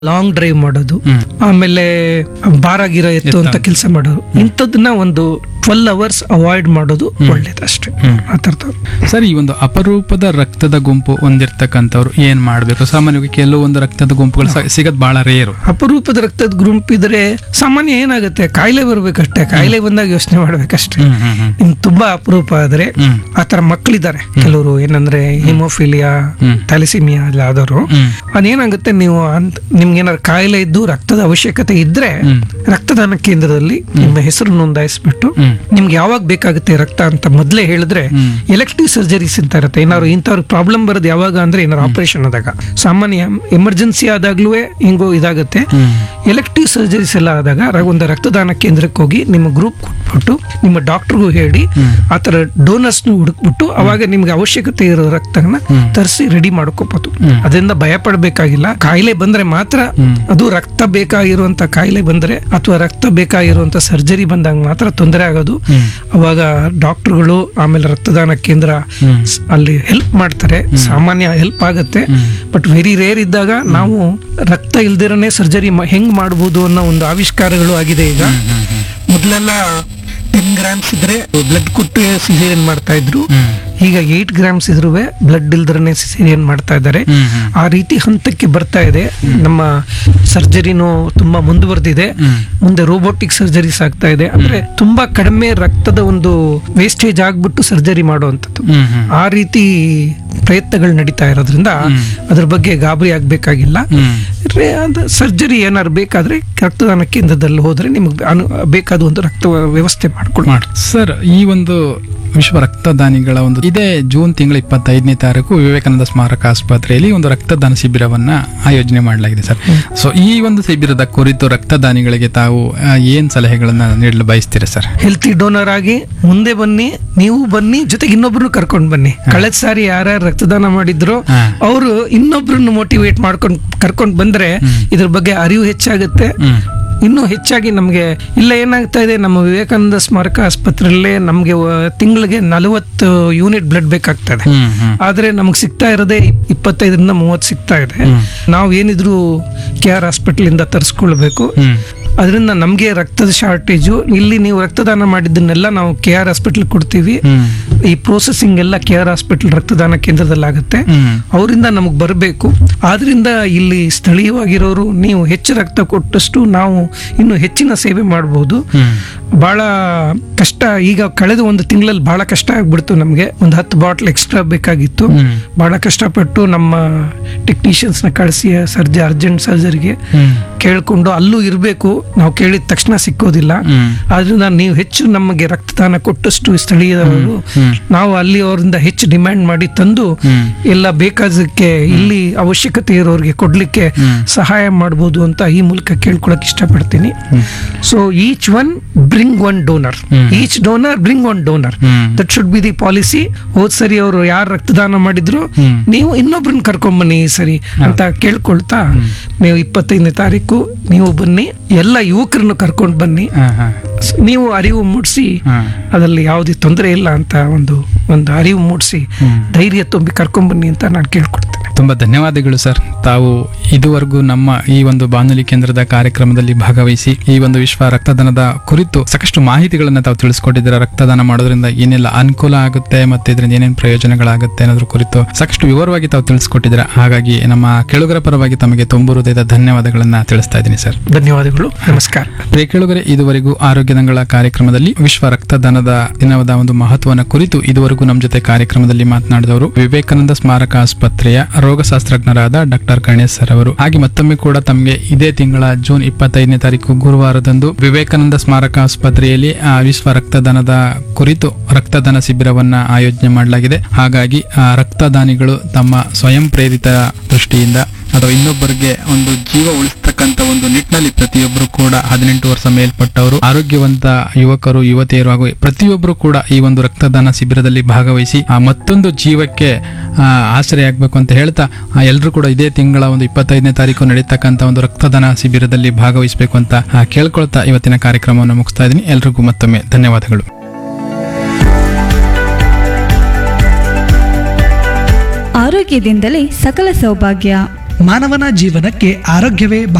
Long drive ಮಾಡೋದು ಹ್ಮ್. ಆಮೇಲೆ ಬಾರಾಗಿರೋ ಎತ್ತು ಅಂತ ಕೆಲಸ ಮಾಡೋದು ಇಂಥದ್ದನ್ನ ಒಂದು ಟ್ವೆಲ್ ಅವರ್ಸ್ ಅವಾಯ್ಡ್ ಮಾಡೋದು ಒಳ್ಳೇದು ಅಷ್ಟೇ ಹ್ಮ್. ಆ ಥರದ್ದು ಸರ್ ಈ ಒಂದು ಅಪರೂಪದ ರಕ್ತದ ಗುಂಪು ಹೊಂದಿರ್ತಕ್ಕಂಥವ್ರು ಏನ್ ಮಾಡ್ಬೇಕು ಸಾಮಾನ್ಯವಾಗಿ ಕೆಲವೊಂದು ರಕ್ತದ ಗುಂಪುಗಳು ಸ- ಸಿಗೋದ್ ಬಹಳ ರೇರು ಅಪರೂಪದ ರಕ್ತದ ಗ್ರೂಪ್ ಇದ್ರೆ ಸಾಮಾನ್ಯ ಏನಾಗುತ್ತೆ ಕಾಯಿಲೆ ಬರ್ಬೇಕಷ್ಟೇ ಕಾಯಿಲೆ ಬಂದಾಗ ಯೋಚನೆ ಮಾಡ್ಬೇಕಷ್ಟೇ ಹ್ಮ್ ಹ್ಮ್ ಹ್ಮ್ ಇನ್ ತುಂಬಾ ಅಪರೂಪ ಆದ್ರೆ ಹ್ಮ್. ಆ ತರ ಮಕ್ಕಳಿದ್ದಾರೆ ಕೆಲವರು ಏನಂದ್ರೆ ಹಿಮೋಫಿಲಿಯಾ ಹ್ಮ್. ಥ್ಯಾಲಿಸಿಮಿಯಾ ಎಲ್ಲ ಆದವರು ಹ್ಮ್. ಅದೇನಾಗುತ್ತೆ ನೀವು ಅಂತ ನಿಮ್ಗೆ ಏನಾದ್ರು ಕಾಯಿಲೆ ಇದ್ದು ರಕ್ತದ ಅವಶ್ಯಕತೆ ಇದ್ರೆ ಹ್ಮ್. ರಕ್ತದಾನ ಕೇಂದ್ರದಲ್ಲಿ ನಿಮ್ಮ ಹೆಸರು ನೋಂದಾಯಿಸ್ಬಿಟ್ಟು ಹ್ಮ್. ನಿಮ್ಗೆ ಯಾವಾಗ ಬೇಕಾಗುತ್ತೆ ರಕ್ತ ಅಂತ ಮೊದಲೇ ಹೇಳಿದ್ರೆ ಹ್ಮ್. ಎಲೆಕ್ಟಿವ್ ಸರ್ಜರೀಸ್ ಅಂತ ಇರುತ್ತೆ ಏನಾದ್ರು ಇಂಥವ್ರಿಗೆ ಪ್ರಾಬ್ಲಮ್ ಬರೋದು ಯಾವಾಗ ಅಂದ್ರೆ ಏನಾದ್ರು ಆಪರೇಷನ್ ಆದಾಗ ಸಾಮಾನ್ಯ ಎಮರ್ಜೆನ್ಸಿ ಆದಾಗ್ಲೂ ಹಿಂಗೋ ಇದಾಗುತ್ತೆ ಹ್ಮ್. ಎಲೆಕ್ಟಿವ್ ಸರ್ಜರೀಸ್ ಎಲ್ಲ ಆದಾಗ ರ- ಒಂದು ರಕ್ತದಾನ ಕೇಂದ್ರಕ್ಕೆ ಹೋಗಿ ನಿಮ್ಮ ಗ್ರೂಪ್ ಕೊಟ್ಬಿಟ್ಟು ನಿಮ್ಮ ಡಾಕ್ಟರ್ಗೂ ಹೇಳಿ ಆ ಥರ ಡೋನರ್ಸ್ನು ಹುಡುಕ್ಬಿಟ್ಟು ಅವಾಗ ನಿಮ್ಗೆ ಅವಶ್ಯಕತೆ ಇರೋ ರಕ್ತನ ತರಿಸಿ ರೆಡಿ ಮಾಡ್ಕೋಬಹುದು ಅದರಿಂದ ಭಯ ಪಡಬೇಕಾಗಿಲ್ಲ ಕಾಯಿಲೆ ಬಂದ್ರೆ ಮಾತ್ರ ಅದು ರಕ್ತ ಬೇಕಾಗಿರುವಂತ ಕಾಯಿಲೆ ಬಂದ್ರೆ ಅಥವಾ ರಕ್ತ ಬೇಕಾಗಿರುವಂತ ಸರ್ಜರಿ ಬಂದಾಗ ಮಾತ್ರ ತೊಂದರೆ ಆಗೋದು ಅವಾಗ ಡಾಕ್ಟರ್ಗಳು ಆಮೇಲೆ ರಕ್ತದಾನ ಕೇಂದ್ರ ಸ್- ಅಲ್ಲಿ ಹೆಲ್ಪ್ ಮಾಡ್ತಾರೆ ಸಾಮಾನ್ಯ ಹೆಲ್ಪ್ ಆಗುತ್ತೆ ಬಟ್ ವೆರಿ ರೇರ್ ಇದ್ದಾಗ ನಾವು ರಕ್ತ ಇಲ್ದಿರನೇ ಸರ್ಜರಿ ಹೆಂಗ್ ಮಾಡ್ಬೋದು ಅನ್ನೋ ಒಂದು ಆವಿಷ್ಕಾರಗಳು ಆಗಿದೆ ಈಗ ಮೊದಲೆಲ್ಲ ಟೆನ್ ಗ್ರಾಮ್ಸ್ ಇದ್ರೆ ಬ್ಲಡ್ ಕೊಟ್ಟು ಸಿಸೇರಿಯನ್ ಮಾಡ್ತಾ ಇದ್ರು ಈಗ ಏಟ್ ಗ್ರಾಮ್ಸ್ ಇದ್ರೂ ಬ್ಲಡ್ ಇಲ್ದಿರನೇ ಸಿಸೇರಿಯನ್ ಮಾಡ್ತಾ ಇದ್ದಾರೆ ಹ್ಮ್ ಹ್ಮ್. ಆ ರೀತಿ ಹಂತಕ್ಕೆ ಬರ್ತಾ ಇದೆ ನಮ್ಮ ಸರ್ಜರಿನೂ ತುಂಬಾ ಮುಂದುವರೆದಿದೆ ಹ್ಮ್. ಮುಂದೆ ರೋಬೋಟಿಕ್ ಸರ್ಜರೀಸ್ ಆಗ್ತಾ ಇದೆ ಅಂದ್ರೆ ತುಂಬಾ ಕಡಿಮೆ ರಕ್ತದ ಒಂದು ವೇಸ್ಟೇಜ್ ಆಗ್ಬಿಟ್ಟು ಸರ್ಜರಿ ಮಾಡುವಂಥದ್ದು ಹ್ಮ್ ಹ್ಮ್. ಆ ರೀತಿ ಪ್ರಯತ್ನಗಳು ನಡೀತಾ ಇರೋದ್ರಿಂದ ಅದ್ರ ಬಗ್ಗೆ ಗಾಬರಿ ಆಗ್ಬೇಕಾಗಿಲ್ಲ ಹ್ಮ್. ಸರ್ಜರಿ ಏನಾದ್ರು ಬೇಕಾದ್ರೆ ರಕ್ತದಾನ ಕೇಂದ್ರದಲ್ಲಿ ಹೋದ್ರೆ ನಿಮಗೆ ಅನು ಬೇಕಾದ ಒಂದು ರಕ್ತ ವ್ಯವಸ್ಥೆ ಮಾಡ್ಕೊಂಡು ಮಾಡಿ ಸರ್ ಈ ಒಂದು ವಿಶ್ವ ರಕ್ತದಾನಿಗಳ ಒಂದು ಇದೇ ಜೂನ್ ತಿಂಗಳ ಇಪ್ಪತ್ತೈದನೇ ತಾರೀಕು ವಿವೇಕಾನಂದ ಸ್ಮಾರಕ ಆಸ್ಪತ್ರೆಯಲ್ಲಿ ಒಂದು ರಕ್ತದಾನ ಶಿಬಿರವನ್ನ ಆಯೋಜನೆ ಮಾಡಲಾಗಿದೆ ಸರ್ ಸೊ ಈ ಒಂದು ಶಿಬಿರದ ಕುರಿತು ರಕ್ತದಾನಿಗಳಿಗೆ ತಾವು ಆ, ಏನ್ ಸಲಹೆಗಳನ್ನ ನೀಡಲು ಬಯಸ್ತೀರಾ ಸರ್ ಹೆಲ್ತಿ ಡೋನರ್ ಆಗಿ ಮುಂದೆ ಬನ್ನಿ ನೀವು ಬನ್ನಿ ಜೊತೆಗೆ ಇನ್ನೊಬ್ರನ್ನು ಕರ್ಕೊಂಡು ಬನ್ನಿ ಕಳೆದ ಸಾರಿ ಯಾರ್ಯಾರು ರಕ್ತದಾನ ಮಾಡಿದ್ರು ಹಾ. ಅವರು ಇನ್ನೊಬ್ರನ್ನು ಮೋಟಿವೇಟ್ ಮಾಡ್ಕೊಂಡು ಕರ್ಕೊಂಡು ಬಂದ್ರೆ ಇದ್ರ ಬಗ್ಗೆ ಅರಿವು ಹೆಚ್ಚಾಗುತ್ತೆ ಹ್ಮ್ ಇನ್ನೂ ಹೆಚ್ಚಾಗಿ ನಮಗೆ ಇಲ್ಲ ಏನಾಗ್ತಾ ಇದೆ ನಮ್ಮ ವಿವೇಕಾನಂದ ಸ್ಮಾರಕ ಆಸ್ಪತ್ರೆಯಲ್ಲೇ ನಮಗೆ ತಿಂಗಳಿಗೆ ನಲವತ್ತು ಯೂನಿಟ್ ಬ್ಲಡ್ ಬೇಕಾಗ್ತದೆ ಹ್ಮ್ ಹ್ಮ್ ಆದ್ರೆ ನಮ್ಗೆ ಸಿಗ್ತಾ ಇರೋದೇ ಇಪ್ಪತ್ತೈದರಿಂದ ಮೂವತ್ತು ಸಿಗ್ತಾ ಇದೆ ನಾವು ಏನಿದ್ರು ಕೆ ಆರ್ ಹಾಸ್ಪಿಟಲ್ ಇಂದ ತರಿಸ್ಕೊಳ್ಬೇಕು ಹ್ಮ್ ಅದರಿಂದ ನಮಗೆ ರಕ್ತದ ಶಾರ್ಟೇಜು ಇಲ್ಲಿ ನೀವು ರಕ್ತದಾನ ಮಾಡಿದ್ದನ್ನೆಲ್ಲ ನಾವು ಕೆ ಆರ್ ಹಾಸ್ಪಿಟಲ್ ಕೊಡ್ತೀವಿ ಹ್ಮ್ ಈ ಪ್ರೋಸೆಸಿಂಗ್ ಎಲ್ಲ ಕೆ ಆರ್ ಹಾಸ್ಪಿಟಲ್ ರಕ್ತದಾನ ಕೇಂದ್ರದಲ್ಲಿ ಆಗುತ್ತೆ ಹ್ಮ್ ಅವರಿಂದ ನಮಗೆ ಬರಬೇಕು ಆದ್ರಿಂದ ಇಲ್ಲಿ ಸ್ಥಳೀಯವಾಗಿರೋರು ನೀವು ಹೆಚ್ಚು ರಕ್ತ ಕೊಟ್ಟಷ್ಟು ನಾವು ಇನ್ನು ಹೆಚ್ಚಿನ ಸೇವೆ ಮಾಡಬಹುದು ಹ್ಮ್ ಬಹಳ ಕಷ್ಟ ಈಗ ಕಳೆದ ಒಂದು ತಿಂಗಳಲ್ಲಿ ಬಹಳ ಕಷ್ಟ ಆಗ್ಬಿಡ್ತು ನಮಗೆ ಒಂದು ಹತ್ತು ಬಾಟ್ಲ್ ಎಕ್ಸ್ಟ್ರಾ ಬೇಕಾಗಿತ್ತು ಹ್ಮ್. ಬಹಳ ಕಷ್ಟಪಟ್ಟು ನಮ್ಮ ಟೆಕ್ನಿಷಿಯನ್ಸ್ನ ಕಳಿಸಿ ಸರ್ಜಿ ಅರ್ಜೆಂಟ್ ಸರ್ಜರಿಗೆ ಹ್ಮ್ ಕೇಳ್ಕೊಂಡು ಅಲ್ಲೂ ಇರಬೇಕು ನಾವು ಕೇಳಿದ ತಕ್ಷಣ ಸಿಕ್ಕೋದಿಲ್ಲ ಹ್ಮ್ ಆದ್ರಿಂದ ನೀವು ಹೆಚ್ಚು ನಮಗೆ ರಕ್ತದಾನ ಕೊಟ್ಟಷ್ಟು ಸ್ಥಳೀಯದವರು ಹ್ಮ್. ನಾವು ಅಲ್ಲಿ ಅವರಿಂದ ಹೆಚ್ಚು ಡಿಮ್ಯಾಂಡ್ ಮಾಡಿ ತಂದು ಹ್ಮ್. ಎಲ್ಲ ಬೇಕಾದಕ್ಕೆ ಇಲ್ಲಿ ಅವಶ್ಯಕತೆ ಇರೋರಿಗೆ ಕೊಡ್ಲಿಕ್ಕೆ ಸಹಾಯ ಮಾಡ್ಬೋದು ಅಂತ ಈ ಮೂಲಕ ಕೇಳ್ಕೊಳಕ್ ಇಷ್ಟಪಡ್ತೀನಿ so each one bring one donor each donor bring one donor hmm. That should be the policy ಹೋದ್ ಸರಿ ಅವರು ಯಾರು ರಕ್ತದಾನ ಮಾಡಿದ್ರು ಹ್ಮ್. ನೀವು ಇನ್ನೊಬ್ರನ್ನ ಕರ್ಕೊಂಬನ್ನಿ ಈ ಸರಿ ಅಂತ ಕೇಳ್ಕೊಳ್ತಾ ನೀವು ಇಪ್ಪತ್ತೈದನೇ ತಾರೀಕು ನೀವು ಬನ್ನಿ ಎಲ್ಲ ಯುವಕರನ್ನು ಕರ್ಕೊಂಡು ಬನ್ನಿ ಹಾ ಹಾ ಸ್- ನೀವು ಅರಿವು ಮೂಡಿಸಿ ಹಾ ಅದರಲ್ಲಿ ಯಾವುದೇ ತೊಂದರೆ ಇಲ್ಲ ಅಂತ ಒಂದು ಒಂದು ಅರಿವು ಮೂಡಿಸಿ ಧೈರ್ಯ ತುಂಬಿ ಕರ್ಕೊಂಬನ್ನಿ ಅಂತ ನಾನು ಕೇಳ್ಕೊಡ್ತೇನೆ ತುಂಬಾ ಧನ್ಯವಾದಗಳು ಸರ್ ತಾವು ಇದುವರೆಗೂ ನಮ್ಮ ಈ ಒಂದು ಬಾನುಲಿ ಕೇಂದ್ರದ ಕಾರ್ಯಕ್ರಮದಲ್ಲಿ ಭಾಗವಹಿಸಿ ಈ ಒಂದು ವಿಶ್ವ ರಕ್ತದಾನದ ಕುರಿತು ಸಾಕಷ್ಟು ಮಾಹಿತಿಗಳನ್ನ ತಾವು ತಿಳಿಸ್ಕೊಟ್ಟಿದ್ದೀರಾ ರಕ್ತದಾನ ಮಾಡೋದ್ರಿಂದ ಏನೆಲ್ಲ ಅನುಕೂಲ ಆಗುತ್ತೆ ಮತ್ತೆ ಇದರಿಂದ ಏನೇನು ಪ್ರಯೋಜನಗಳಾಗುತ್ತೆ ಅನ್ನೋದ್ರ ಕುರಿತು ಸಾಕಷ್ಟು ವಿವರವಾಗಿ ತಾವು ತಿಳಿಸ್ಕೊಟ್ಟಿದ್ದೀರಾ ಹಾಗಾಗಿ ನಮ್ಮ ಕೆಳುಗರ ಪರವಾಗಿ ತಮಗೆ ತುಂಬು ಹೃದಯದ ಧನ್ಯವಾದಗಳನ್ನ ತಿಳಿಸ್ತಾ ಇದ್ದೀನಿ ಸರ್ ಧನ್ಯವಾದಗಳು ನಮಸ್ಕಾರ ಪ್ರಿಯ ಕೇಳುಗರೆ ಇದುವರೆಗೂ ಆರೋಗ್ಯ ದಂಗಳ ಕಾರ್ಯಕ್ರಮದಲ್ಲಿ ವಿಶ್ವ ರಕ್ತದಾನದ ದಿನದ ಒಂದು ಮಹತ್ವನ ಕುರಿತು ಇದುವರೆಗೂ ನಮ್ಮ ಜೊತೆ ಕಾರ್ಯಕ್ರಮದಲ್ಲಿ ಮಾತನಾಡಿದವರು ವಿವೇಕಾನಂದ ಸ್ಮಾರಕ ಆಸ್ಪತ್ರೆಯ ರೋಗಶಾಸ್ತ್ರಜ್ಞರಾದ ಡಾಕ್ಟರ್ ಗಣೇಶ್ ಸರ್ ಅವರು ಹಾಗೆ ಮತ್ತೊಮ್ಮೆ ಕೂಡ ತಮಗೆ ಇದೇ ತಿಂಗಳ ಜೂನ್ ಇಪ್ಪತ್ತೈದನೇ ತಾರೀಕು ಗುರುವಾರದಂದು ವಿವೇಕಾನಂದ ಸ್ಮಾರಕ ಆಸ್ಪತ್ರೆಯಲ್ಲಿ ಆ, ವಿಶ್ವ ರಕ್ತದಾನದ ಕುರಿತು ರಕ್ತದಾನ ಶಿಬಿರವನ್ನ ಆಯೋಜನೆ ಮಾಡಲಾಗಿದೆ ಹಾಗಾಗಿ ಆ, ರಕ್ತದಾನಿಗಳು ತಮ್ಮ ಸ್ವಯಂ ಪ್ರೇರಿತ ದೃಷ್ಟಿಯಿಂದ ಅಥವಾ ಇನ್ನೊಬ್ಬರಿಗೆ ಒಂದು ಜೀವ ಉಳಿಸ್ತಕ್ಕಂತ ಒಂದು ನಿಟ್ಟಿನಲ್ಲಿ ಪ್ರತಿಯೊಬ್ಬರು ಕೂಡ ಹದಿನೆಂಟು ವರ್ಷ ಮೇಲ್ಪಟ್ಟವರು ಆರೋಗ್ಯವಂತ ಯುವಕರು ಯುವತಿಯರು ಹಾಗೂ ಪ್ರತಿಯೊಬ್ಬರು ಕೂಡ ಈ ಒಂದು ರಕ್ತದಾನ ಶಿಬಿರದಲ್ಲಿ ಭಾಗವಹಿಸಿ ಆ ಮತ್ತೊಂದು ಜೀವಕ್ಕೆ ಆ, ಆಶ್ರಯ ಆಗ್ಬೇಕು ಅಂತ ಹೇಳ್ತಾ ಎಲ್ಲರೂ ಕೂಡ ಇದೇ ತಿಂಗಳ ಒಂದು ಇಪ್ಪತ್ತೈದನೇ ತಾರೀಕು ನಡೀತಕ್ಕಂತ ಒಂದು ರಕ್ತದಾನ ಶಿಬಿರದಲ್ಲಿ ಭಾಗವಹಿಸಬೇಕು ಅಂತ ಆ, ಕೇಳ್ಕೊಳ್ತಾ ಇವತ್ತಿನ ಕಾರ್ಯಕ್ರಮವನ್ನು ಮುಗಿಸ್ತಾ ಇದ್ದೀನಿ ಎಲ್ರಿಗೂ ಮತ್ತೊಮ್ಮೆ ಧನ್ಯವಾದಗಳು ಆರೋಗ್ಯದಿಂದಲೇ ಸಕಲ ಸೌಭಾಗ್ಯ ಮಾನವನ ಜೀವನಕ್ಕೆ ಆರೋಗ್ಯವೇ